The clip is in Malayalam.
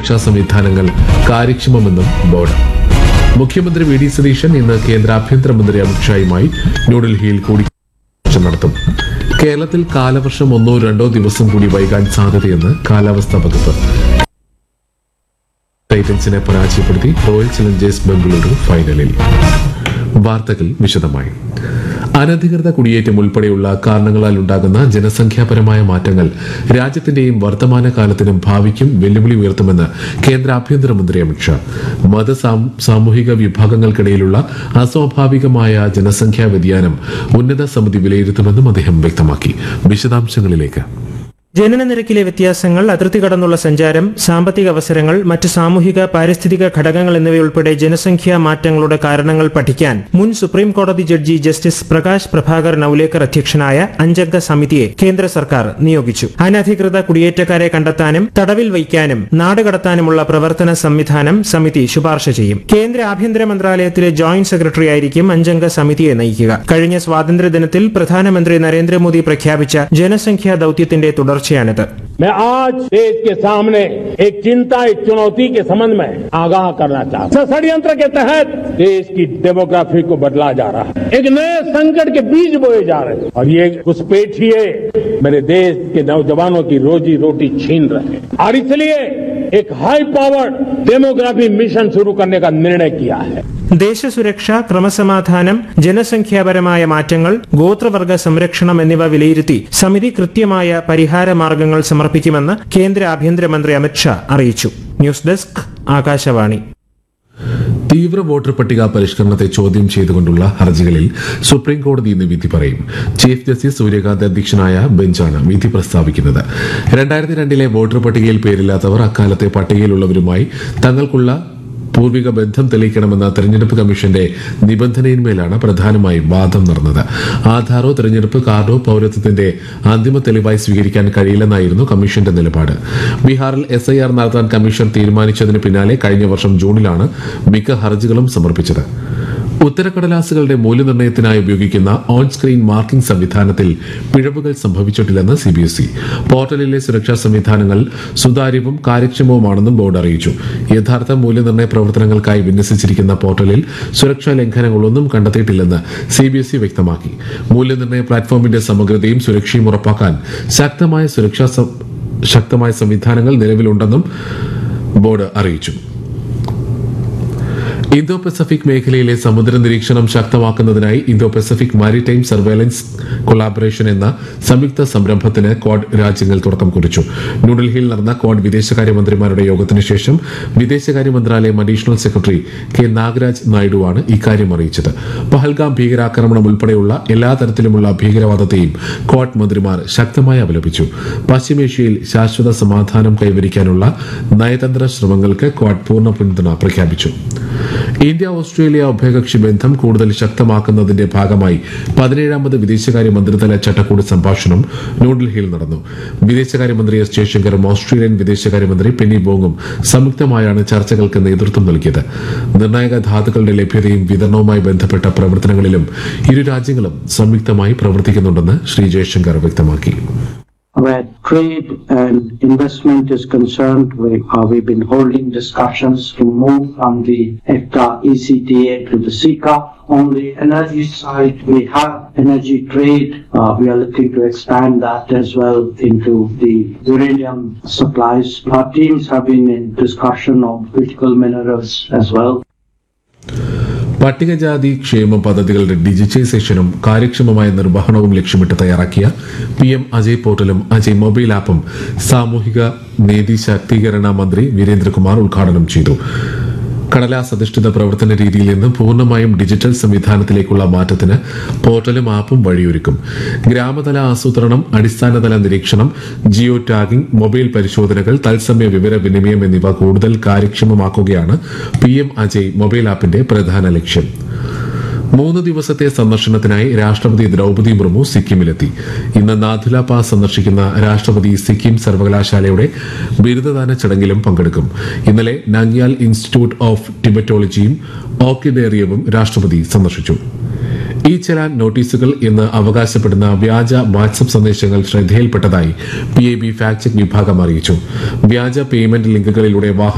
സുരക്ഷാ സംവിധാനങ്ങൾ കാര്യക്ഷമമെന്നും ബോർഡ് മുഖ്യമന്ത്രി വി ഡി സതീശൻ ഇന്ന് കേന്ദ്ര ആഭ്യന്തരമന്ത്രി അമിത്ഷായുമായി ന്യൂഡൽഹിയിൽ കൂടിക്കാഴ്ച നടത്തും കേരളത്തിൽ കാലവർഷം ഒന്നോ രണ്ടോ ദിവസം കൂടി വൈകാൻ സാധ്യതയെന്ന് കാലാവസ്ഥാ വകുപ്പ് ടൈറ്റൻസിനെ പരാജയപ്പെടുത്തി റോയൽ ചലഞ്ചേഴ്സ് ബംഗളൂരു ഫൈനലിൽ വാർത്തകൾ വിശദമായി അനധികൃത കുടിയേറ്റം ഉൾപ്പെടെയുള്ള കാരണങ്ങളാൽ ഉണ്ടാകുന്ന ജനസംഖ്യാപരമായ മാറ്റങ്ങൾ രാജ്യത്തിന്റെയും വർത്തമാന കാലത്തിനും ഭാവിക്കും വെല്ലുവിളി ഉയർത്തുമെന്ന് കേന്ദ്ര ആഭ്യന്തരമന്ത്രി അമിത്ഷാ മത സാം- സാമൂഹിക വിഭാഗങ്ങൾക്കിടയിലുള്ള അസ്വാഭാവികമായ ജനസംഖ്യാ വ്യതിയാനം ഉന്നത സമിതി വിലയിരുത്തുമെന്നും അദ്ദേഹം വ്യക്തമാക്കി വിശദാംശങ്ങളിലേക്ക് ജനന നിരക്കിലെ വ്യത്യാസങ്ങൾ അതിർത്തി കടന്നുള്ള സഞ്ചാരം സാമ്പത്തിക അവസരങ്ങൾ മറ്റ് സാമൂഹിക പാരിസ്ഥിതിക ഘടകങ്ങൾ എന്നിവയുൾപ്പെടെ ജനസംഖ്യാ മാറ്റങ്ങളുടെ കാരണങ്ങൾ പഠിക്കാൻ മുൻ സുപ്രീം കോടതി ജഡ്ജി ജസ്റ്റിസ് പ്രകാശ് പ്രഭാകർ നൌലേക്കർ അധ്യക്ഷനായ അഞ്ചംഗ സമിതിയെ കേന്ദ്ര സർക്കാർ നിയോഗിച്ചു അനധികൃത കുടിയേറ്റക്കാരെ കണ്ടെത്താനും തടവിൽ വയ്ക്കാനും നാടുകടത്താനുമുള്ള പ്രവർത്തന സംവിധാനം സമിതി ശുപാർശ ചെയ്യും കേന്ദ്ര ആഭ്യന്തര മന്ത്രാലയത്തിലെ ജോയിന്റ് സെക്രട്ടറി ആയിരിക്കും അഞ്ചംഗ സമിതിയെ നയിക്കുക കഴിഞ്ഞ സ്വാതന്ത്ര്യദിനത്തിൽ പ്രധാനമന്ത്രി നരേന്ദ്രമോദി പ്രഖ്യാപിച്ച ജനസംഖ്യാ ദൌത്യത്തിന്റെ തുടർച്ചയാണിത് मैं आज देश के सामने एक चिंता एक चुनौती के संबंध में आगाह करना चाहता हूं षड्यंत्र के तहत देश की डेमोग्राफी को बदला जा रहा है एक नए संकट के बीज बोए जा रहे हैं और ये घुसपैठिए मेरे देश के नौजवानों की रोजी रोटी छीन रहे हैं और इसलिए एक हाई पावर डेमोग्राफी मिशन शुरू करने का निर्णय किया है ദേശസുരക്ഷ ക്രമസമാധാനം ജനസംഖ്യാപരമായ മാറ്റങ്ങൾ ഗോത്രവർഗ സംരക്ഷണം എന്നിവ വിലയിരുത്തി സമിതി കൃത്യമായ പരിഹാര മാർഗങ്ങൾ സമർപ്പിക്കുമെന്ന് കേന്ദ്ര ആഭ്യന്തരമന്ത്രി അമിത്ഷാ അറിയിച്ചു ന്യൂസ് ഡെസ്ക് ആകാശവാണി തീവ്ര വോട്ടർ പട്ടിക പരിഷ്കരണത്തെ ചോദ്യം ചെയ്തുകൊണ്ടുള്ള ഹർജികളിൽ സുപ്രീം കോടതി ഇന്ന് വിധി പറയും ചീഫ് ജസ്റ്റിസ് സൂര്യകാന്ത് അധ്യക്ഷനായ ബെഞ്ചാണ് വിധി പ്രസ്താവിക്കുന്നത് രണ്ടായിരത്തി രണ്ടിലെ വോട്ടർ പട്ടികയിൽ പേരില്ലാത്തവർ അക്കാലത്തെ പട്ടികയിലുള്ളവരുമായി തങ്ങൾക്കുള്ള പൂർവിക ബന്ധം തെളിയിക്കണമെന്ന തെരഞ്ഞെടുപ്പ് കമ്മീഷന്റെ നിബന്ധനയിന്മേലാണ് പ്രധാനമായും വാദം നടന്നത് ആധാറോ തെരഞ്ഞെടുപ്പ് കാർഡോ പൌരത്വത്തിന്റെ അന്തിമ തെളിവായി സ്വീകരിക്കാൻ കഴിയില്ലെന്നായിരുന്നു കമ്മീഷന്റെ നിലപാട് ബീഹാറിൽ എസ് ഐ ആർ നടത്താൻ കമ്മീഷൻ തീരുമാനിച്ചതിന് പിന്നാലെ കഴിഞ്ഞ വർഷം ജൂണിലാണ് മിക്ക ഹർജികളും സമർപ്പിച്ചത് ഉത്തരക്കടലാസുകളുടെ മൂല്യനിർണ്ണയത്തിനായി ഉപയോഗിക്കുന്ന ഓൺ സ്ക്രീൻ മാർക്കിംഗ് സംവിധാനത്തിൽ പിഴവുകൾ സംഭവിച്ചിട്ടില്ലെന്ന് സി ബി എസ് ഇ പോർട്ടലിലെ സുരക്ഷാ സംവിധാനങ്ങൾ സുതാര്യവും കാര്യക്ഷമവുമാണെന്നും ബോർഡ് അറിയിച്ചു യഥാർത്ഥ മൂല്യനിർണ്ണയ പ്രവർത്തനങ്ങൾക്കായി വിന്യസിച്ചിരിക്കുന്ന പോർട്ടലിൽ സുരക്ഷാ ലംഘനങ്ങളൊന്നും കണ്ടെത്തിയിട്ടില്ലെന്ന് സി ബി എസ് ഇ വ്യക്തമാക്കി മൂല്യനിർണ്ണയ പ്ലാറ്റ്ഫോമിന്റെ സമഗ്രതയും സുരക്ഷയും ഉറപ്പാക്കാൻ ശക്തമായ സുരക്ഷാ സം- ശക്തമായ സംവിധാനങ്ങൾ നിലവിലുണ്ടെന്നും ബോർഡ് അറിയിച്ചു ഇന്തോ പസഫിക് മേഖലയിലെ സമുദ്ര നിരീക്ഷണം ശക്തമാക്കുന്നതിനായി Indo Pacific maritime surveillance collaboration എന്ന സംയുക്ത സംരംഭത്തിന് ക്വാഡ് രാജ്യങ്ങൾ തുടക്കം കുറിച്ചു ന്യൂഡൽഹിയിൽ നടന്ന ക്വാഡ് വിദേശകാര്യമന്ത്രിമാരുടെ യോഗത്തിന് ശേഷം വിദേശകാര്യ മന്ത്രാലയം അഡീഷണൽ സെക്രട്ടറി കെ നാഗരാജ് നായിഡുവാണ് ഇക്കാര്യം അറിയിച്ചത് പഹൽഗാം ഭീകരാക്രമണം ഉൾപ്പെടെയുള്ള എല്ലാ തരത്തിലുമുള്ള ഭീകരവാദത്തെയും ക്വാഡ് മന്ത്രിമാർ ശക്തമായി അപലപിച്ചു പശ്ചിമേഷ്യയിൽ ശാശ്വത സമാധാനം കൈവരിക്കാനുള്ള നയതന്ത്ര ശ്രമങ്ങൾക്ക് ക്വാഡ് പൂർണ്ണ പിന്തുണ പ്രഖ്യാപിച്ചു ഇന്ത്യ ഓസ്ട്രേലിയ ഉഭയകക്ഷി ബന്ധം കൂടുതൽ ശക്തമാക്കുന്നതിന്റെ ഭാഗമായി പതിനേഴാമത് വിദേശകാര്യ മന്ത്രിതല ചട്ടക്കൂട് സംഭാഷണം ന്യൂഡൽഹിയിൽ നടന്നു വിദേശകാര്യമന്ത്രി എസ് ജയശങ്കറും ഓസ്ട്രേലിയൻ വിദേശകാര്യമന്ത്രി പെന്നി ബോങ്ങും സംയുക്തമായാണ് ചർച്ചകൾക്ക് നേതൃത്വം നൽകിയത് നിർണായക ധാതുക്കളുടെ ലഭ്യതയും വിതരണവുമായി ബന്ധപ്പെട്ട പ്രവർത്തനങ്ങളിലും ഇരു രാജ്യങ്ങളും സംയുക്തമായി പ്രവർത്തിക്കുന്നുണ്ടെന്ന് ശ്രീ ജയശങ്കർ വ്യക്തമാക്കി where trade and investment is concerned, we, uh, we've been holding discussions to move from the EFTA ECTA to the CICA. On the energy side, we have energy trade. Uh, we are looking to expand that as well into the uranium supplies. Our teams have been in discussion on critical minerals as well. പട്ടികജാതി ക്ഷേമ പദ്ധതികളുടെ ഡിജിറ്റൈസേഷനും കാര്യക്ഷമമായ നിർവഹണവും ലക്ഷ്യമിട്ട് തയ്യാറാക്കിയ പി എം അജയ് പോർട്ടലും അജയ് മൊബൈൽ ആപ്പും സാമൂഹിക നീതി ശാക്തീകരണ മന്ത്രി വീരേന്ദ്രകുമാർ ഉദ്ഘാടനം ചെയ്തു കടലാസ് അധിഷ്ഠിത പ്രവർത്തന രീതിയിൽ നിന്ന് പൂർണ്ണമായും ഡിജിറ്റൽ സംവിധാനത്തിലേക്കുള്ള മാറ്റത്തിന് പോർട്ടലും ആപ്പും വഴിയൊരുക്കും ഗ്രാമതല ആസൂത്രണം അടിസ്ഥാനതല നിരീക്ഷണം ജിയോ ടാഗിംഗ് മൊബൈൽ പരിശോധനകൾ തത്സമയ വിവര വിനിമയം എന്നിവ കൂടുതൽ കാര്യക്ഷമമാക്കുകയാണ് പി എം അജയ് മൊബൈൽ ആപ്പിന്റെ പ്രധാന ലക്ഷ്യം മൂന്ന് ദിവസത്തെ സന്ദർശനത്തിനായി രാഷ്ട്രപതി ദ്രൗപദി മുർമു സിക്കിമിലെത്തി ഇന്ന് നാഥുല പാസ് സന്ദർശിക്കുന്ന രാഷ്ട്രപതി സിക്കിം സർവകലാശാലയുടെ ബിരുദദാന ചടങ്ങിലും പങ്കെടുക്കും ഇന്നലെ നാങ്യാൽ ഇൻസ്റ്റിറ്റ്യൂട്ട് ഓഫ് ടിബറ്റോളജിയും ഓർക്കിഡേറിയവും രാഷ്ട്രപതി സന്ദർശിച്ചു ഈ ചലാൻ നോട്ടീസുകൾ എന്ന് അവകാശപ്പെടുന്ന വ്യാജ വാട്സപ്പ് സന്ദേശങ്ങൾ ശ്രദ്ധയിൽപ്പെട്ടതായി P I B fact check വിഭാഗം അറിയിച്ചു വ്യാജ പേയ്മെന്റ് ലിങ്കുകളിലൂടെ വാഹന